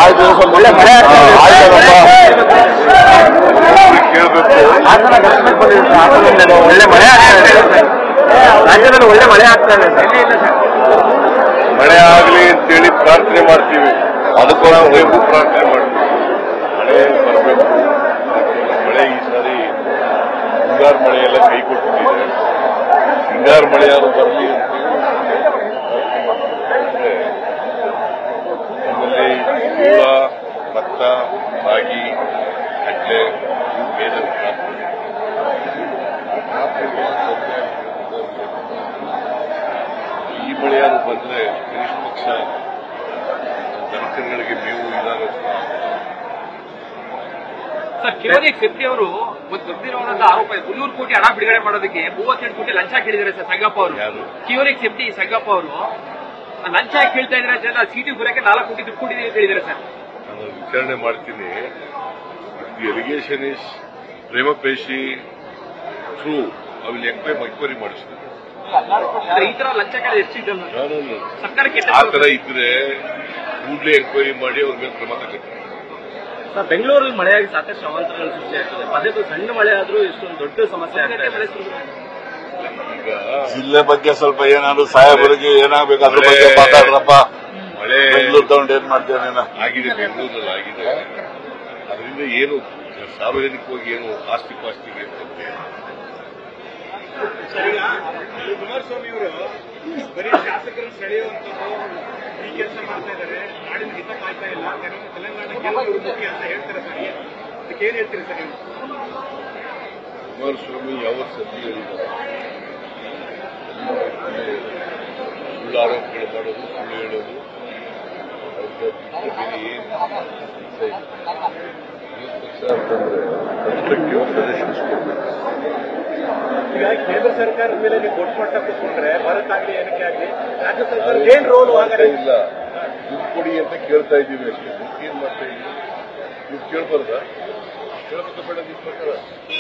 ಆಯ್ತು ಸ್ವಲ್ಪ ಒಳ್ಳೆ ಮಳೆ ಆಯ್ತಲ್ಲಪ್ಪ ಕೇಳಬೇಕು ಹಾಸನ ಘಟನೆ ಬಂದಿದೆ ಸರ್. ಹಾಸನದಲ್ಲಿ ಒಳ್ಳೆ ಮಳೆ ಆಗ್ತಾ ಇದೆ ಸರ್. ರಾಜ್ಯದಲ್ಲಿ ಒಳ್ಳೆ ಮಳೆ ಆಗ್ತಾ ಇದೆ ಸರ್ ಮಳೆ ಆಗಲಿ ಅಂತೇಳಿ ಪ್ರಾರ್ಥನೆ ಮಾಡ್ತೀವಿ ಅದಕ್ಕೋಸ್ಕರ ಪ್ರಾರ್ಥನೆ ಮಾಡ್ತೀವಿ ಮಳೆ ಬರಬೇಕು ಮಳೆ ಈ ಸಾರಿ ಹಿಂಗಾರು ಮಳೆ ಎಲ್ಲ ಕೈ ಕೊಟ್ಟಿದೆ ಹಿಂಗಾರು ಮಳೆ ಯಾರು ಬರಲಿ ಅಂತೇಳಿ ನಮ್ಮಲ್ಲಿ ಜೋಳ ಭತ್ತ ರಾಗಿ ಕಡ್ಲೆ ಬೇರೆ ಈ ಮಳೆ ಯಾರು ಬಂದ್ರೆ ಕನಿಷ್ಠ ಪಕ್ಷ ದನಕರುಗಳಿಗೆ ಮೇವು ಇದಾಗುತ್ತೆ ಸರ್ ಕಿರೋನಿ ಶೆಟ್ಟಿ ಅವರು ಒಂದು ಗಂಭೀರವಾದಂತಹ ಆರೋಪ ಇದೆ ಮುನ್ನೂರು ಕೋಟಿ ಹಣ ಬಿಡುಗಡೆ ಮಾಡೋದಕ್ಕೆ ಮೂವತ್ತೆಂಟು ಕೋಟಿ ಲಂಚ ಕೇಳಿದ್ದಾರೆ ಸರ್ ಸಂಗಪ್ಪ ಅವರು ಯಾರು? ಕಿಯೋನಿಕ್ ಶೆಟ್ಟಿ ಸಂಗಪ್ಪ ಅವರು ಲಂಚ ಕೇಳ್ತಾ ಇದ್ರೆ ಜನ ಸೀಟಿ ಬರೋಕೆ ನಾಲ್ಕು ಕೋಟಿ ದುಡ್ಡು ಕೊಟ್ಟಿದ್ದೀವಿ ಅಂತ ಹೇಳಿದ್ದಾರೆ ಸರ್ ನಾನು ವಿಚಾರಣೆ ಮಾಡ್ತೀನಿ the allegation is prima facie true I will enquiry enquiry ಮಾಡಿಸ್ತೀನಿ ಸರ್, ಈ ತರ ಲಂಚ ಕೇಳಿ ಎಷ್ಟಿದೆ ನಾನು ಸರ್ಕಾರಕ್ಕೆ ಆ ತರ ಇದ್ರೆ ಕೂಡಲೇ ಎಂಕ್ವೈರಿ ಮಾಡಿ ಅವ್ರ ಮೇಲೆ ಕ್ರಮ ತಗೋತೀನಿ ಸರ್ ಬೆಂಗಳೂರಲ್ಲಿ ಮಳೆಯಾಗಿ ಸಾಕಷ್ಟು ಅವಾಂತರಗಳು ಸೃಷ್ಟಿಯಾಗ್ತದೆ ಪದೇ ಪದೇ ಸಣ್ಣ ಮಳೆ ಆದ್ರೂ ಇಷ್ಟೊಂದು ದೊಡ್ಡ ಸಮಸ್ಯೆ ಆಗ್ತಾ ಇದೆ ಈಗ ಜಿಲ್ಲೆ ಬಗ್ಗೆ ಸ್ವಲ್ಪ ಏನಾದ್ರು ಸಾಹೇಬರಿಗೆ ಏನಾಗಬೇಕು ಅದ್ರ ಬಗ್ಗೆ ಮಾತಾಡ್ರಪ್ಪ ಮಳೆ ಬೆಂಗಳೂರು ತಗೊಂಡು ಏನ್ ಮಾಡ್ತೀಯ ನೀನು ಆಗಿದೆ ಬೆಂಗಳೂರಲ್ಲಿ ಆಗಿದೆ ಅದರಿಂದ ಏನು ಸಾರ್ವಜನಿಕವಾಗಿ ಏನು ಆಸ್ತಿ ಪಾಸ್ತಿಗೆ ತೊಂದ್ರೆ ಇಲ್ಲ. ಕುಮಾರಸ್ವಾಮಿ ಅವರು ಬರೀ ಶಾಸಕರನ್ನು ಸೆಳೆಯುವಂಥದ್ದು ಈ ಕೆಲಸ ಮಾಡ್ತಾ ಇದ್ದಾರೆ ನಾಡಿನ ಹಿತ ಕಾಯ್ತಾ ಇಲ್ಲ ತೆಲಂಗಾಣ ತೆಲಂಗಾಣ ಗೆಲುವು ಮುಖ್ಯ ಅಂತ ಹೇಳ್ತಾರೆ ಸರ್ ಏನ್- ಅದಕ್ಕೆ ಏನ್ ಹೇಳ್ತೀರಿ ಸರ್ ನೀವು ಕುಮಾರಸ್ವಾಮಿ ಯಾವ ಸತಿ ಹೇಳಿದ್ದಾರೆ ಸುಳ್ಳು ಆರೋಪಗಳು ಮಾಡೋದು ಸುಳ್ಳು ಹೇಳೋದು ಅವ್ರಿಗೆ ಬಿಟ್ಟು ಬೇರೆ ಏನು ಕೆಲ್ಸ ಇಲ್ಲ. ವಿರೋಧ ಪಕ್ಷ ಅಂತಂದ್ರೆ ಕನ್ಸ್ಟ್ರಕ್ಟಿವ್ ಸಜೆಷನ್ಸ್ ಕೊಡ್ಬೇಕು ಈಗ ಕೇಂದ್ರ ಸರ್ಕಾರದ ಮೇಲೆ ನೀವು ದೊಡ್ಡ ಮಟ್ಟ ಕೂತ್ಕೊಂಡ್ರೆ ಭಾರತ್ ಆಗ್ಲಿ ಏನಕ್ಕೆ ಆಗ್ಲಿ ರಾಜ್ಯ ಸರ್ಕಾರ ಏನ್ ರೋಲು ಮಾಡ್ತಾ ಹಾಗಾದ್ರೆ ಇಲ್ಲ ದುಡ್ಡು ಕೊಡಿ ಅಂತ ಕೇಳ್ತಾ ಇದ್ದೀವಿ ಅಷ್ಟೇ ದುಡ್ಡು ಏನ್ ಮಾಡ್ತಾ ಇದ್ದೀವಿ ದುಡ್ಡು ಕೇಳ್ಬಾರ್ದ ಕೇಳಬೇಕು ಬೇಡ ನಿಮ್ಮ ಪ್ರಕಾರ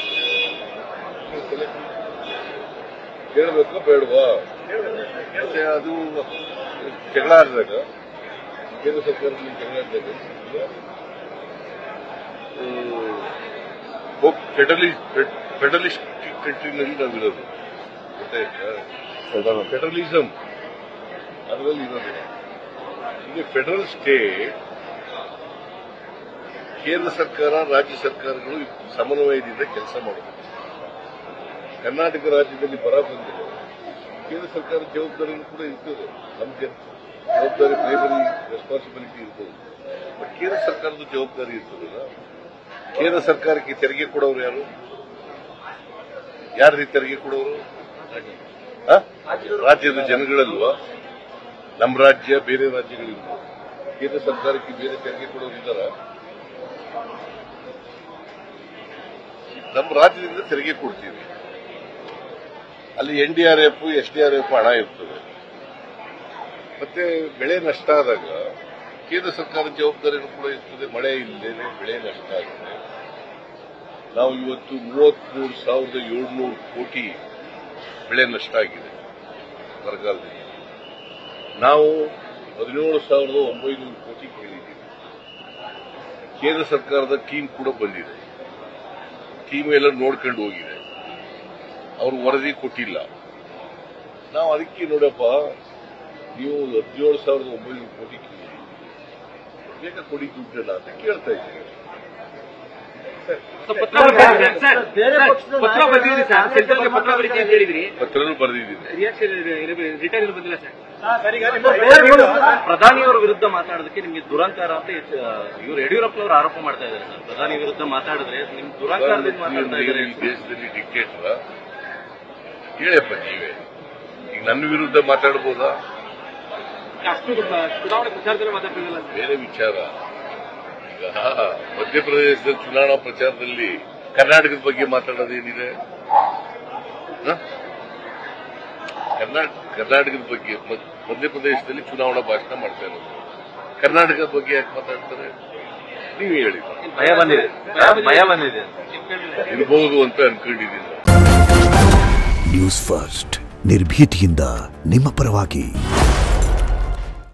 ಕೇಳಬೇಕು ಬೇಡವಾ ಮತ್ತೆ ಅದು ಜಗಳ ಆಡಿದಾಗ ಕೇಂದ್ರ ಸರ್ಕಾರದಲ್ಲಿ ಜಗಳ ಆಡಿದಾಗ ಫೆಡರಲಿಸ್ಟ್ ಫೆಡರಲಿಸ್ಟ್ ಕಂಟ್ರಿನಲ್ಲಿ ನಾವಿರೋದು ಗೊತ್ತಾಯ್ತಾ ಫೆಡರಲಿಸಂ ಅದರಲ್ಲಿ ಇರೋದು ಈಗ ಫೆಡರಲ್ ಸ್ಟೇಟ್ ಕೇಂದ್ರ ಸರ್ಕಾರ ರಾಜ್ಯ ಸರ್ಕಾರಗಳು ಸಮನ್ವಯದಿಂದ ಕೆಲಸ ಮಾಡಬೇಕು ಕರ್ನಾಟಕ ರಾಜ್ಯದಲ್ಲಿ ಬರ ಬಂದಿದೆ ಕೇಂದ್ರ ಸರ್ಕಾರದ ಜವಾಬ್ದಾರಿನೂ ಕೂಡ ಇರ್ತದೆ ನಮಗೆ ಜವಾಬ್ದಾರಿ ಪ್ರೈಮರಿ ರೆಸ್ಪಾನ್ಸಿಬಿಲಿಟಿ ಇರ್ತದೆ ಬಟ್ ಕೇಂದ್ರ ಸರ್ಕಾರದ ಜವಾಬ್ದಾರಿ ಇರ್ತದಲ್ಲ ಕೇಂದ್ರ ಸರ್ಕಾರಕ್ಕೆ ತೆರಿಗೆ ಕೊಡೋರು ಯಾರು ಯಾರು ತೆರಿಗೆ ಕೊಡೋರು ಆ? ರಾಜ್ಯದ ಜನಗಳಲ್ವಾ ನಮ್ಮ ರಾಜ್ಯ ಬೇರೆ ರಾಜ್ಯಗಳಿಲ್ಲ ಕೇಂದ್ರ ಸರ್ಕಾರಕ್ಕೆ ಬೇರೆ ತೆರಿಗೆ ಕೊಡೋರು ಇದ್ದಾರ ನಮ್ಮ ರಾಜ್ಯದಿಂದ ತೆರಿಗೆ ಕೊಡ್ತೀವಿ ಅಲ್ಲಿ N D R F S D R F ಹಣ ಇರ್ತದೆ ಮತ್ತೆ ಬೆಳೆ ನಷ್ಟ ಆದಾಗ ಕೇಂದ್ರ ಸರ್ಕಾರದ ಜವಾಬ್ದಾರಿನೂ ಕೂಡ ಇರ್ತದೆ ಮಳೆ ಇಲ್ಲದೇನೆ ಬೆಳೆ ನಷ್ಟ ಆಗಿದೆ ನಾವು ಇವತ್ತು ಮೂವತ್ಮೂರು ಸಾವಿರದ ಏಳ್ನೂರು ಕೋಟಿ ಬೆಳೆ ನಷ್ಟ ಆಗಿದೆ ಬರಗಾಲದಲ್ಲಿ ನಾವು ಹದಿನೇಳು ಸಾವಿರದ ಒಂಬೈನೂರು ಕೋಟಿ ಕೇಳಿದ್ದೀವಿ ಕೇಂದ್ರ ಸರ್ಕಾರದ ಟೀಮ್ ಕೂಡ ಬಂದಿದೆ ಟೀಮ್ ಎಲ್ಲ ನೋಡ್ಕೊಂಡು ಹೋಗಿದೆ ಅವರು ವರದಿ ಕೊಟ್ಟಿಲ್ಲ ನಾವು ಅದಕ್ಕೆ ನೋಡಪ್ಪ ನೀವು ಹದಿನೇಳು ಸಾವಿರದ ಒಂಬೈನೂರು ಕೋಟಿ ಕೇಳಿದ್ದೀವಿ ಬೇಗ ಕೊಡಿ ದುಡ್ಡನ್ನ ಅಂತ ಕೇಳ್ತಾ ಇದ್ದೀವಿ ಸರ್, ಪತ್ರ ಬರ್ದಿದ್ದೀರಿ ಸರ್. ಸರ್, ಸರ್, ಪತ್ರ ಬಂದಿದ್ದೀರಿ ಸರ್ ಸೆಂಟ್ರಲ್ಗೆ ಪತ್ರ ಬರೀತೀವಿ ಅಂತ ಹೇಳಿದ್ರಿ ಪತ್ರನೂ ಬರೆದಿದ್ದೀನಿ ರಿಯಾಕ್ಷನ್ ರಿಟರ್ನ್ ಏನು ಬಂದಿಲ್ಲ ಸರ್ ಸರ್ ಈಗ ನಿಮ್ಮ ಪ್ರಧಾನಿಯವರ ವಿರುದ್ಧ ಮಾತಾಡೋದಕ್ಕೆ ನಿಮ್ಗೆ ದುರಂಕಾರ ಅಂತ ಇವರು ಯಡಿಯೂರಪ್ಪನವರು ಆರೋಪ ಮಾಡ್ತಾ ಇದ್ದಾರೆ ಸರ್ ಪ್ರಧಾನಿ ವಿರುದ್ಧ ಮಾತಾಡಿದ್ರೆ ನಿಮ್ ದುರಂಕಾರದಿಂದ ಮಾತಾಡ್ತಾ ಇದ್ದಾರೆ ಈ ದೇಶದಲ್ಲಿ ಡಿಕ್ಟೇಟರ್ ಹೇಳಪ್ಪ ನೀವೇ ಈಗ ನನ್ನ ವಿರುದ್ಧ ಮಾತಾಡ್ಬೋದಾ ಅಷ್ಟು ಚುನಾವಣೆ ಪ್ರಚಾರದಲ್ಲಿ ಮಾತಾಡ್ತಿರಲ್ಲ ಸರ್ ಬೇರೆ ವಿಚಾರ ಈಗ ಮಧ್ಯಪ್ರದೇಶದ ಚುನಾವಣಾ ಪ್ರಚಾರದಲ್ಲಿ ಕರ್ನಾಟಕದ ಬಗ್ಗೆ ಮಾತಾಡೋದೇನಿದೆ ಹ? ಕರ್ನಾಟಕ ಕರ್ನಾಟಕದ ಬಗ್ಗೆ ಮ- ಮಧ್ಯಪ್ರದೇಶದಲ್ಲಿ ಚುನಾವಣಾ ಭಾಷಣ ಮಾಡ್ತಾ ಇರೋದು ಕರ್ನಾಟಕದ ಬಗ್ಗೆ ಯಾಕೆ ಮಾತಾಡ್ತಾರೆ ನೀವು ಹೇಳಿ ಭಯ ಬಂದಿದೆ ಭಯ ಬಂದಿದೆ ಇರಬಹುದು ಅಂತ ಅನ್ಕೊಂಡಿದ್ದೀನಿ ನ್ಯೂಸ್ ಫಸ್ಟ್ ನಿರ್ಭೀತಿಯಿಂದ ನಿಮ್ಮ ಪರವಾಗಿ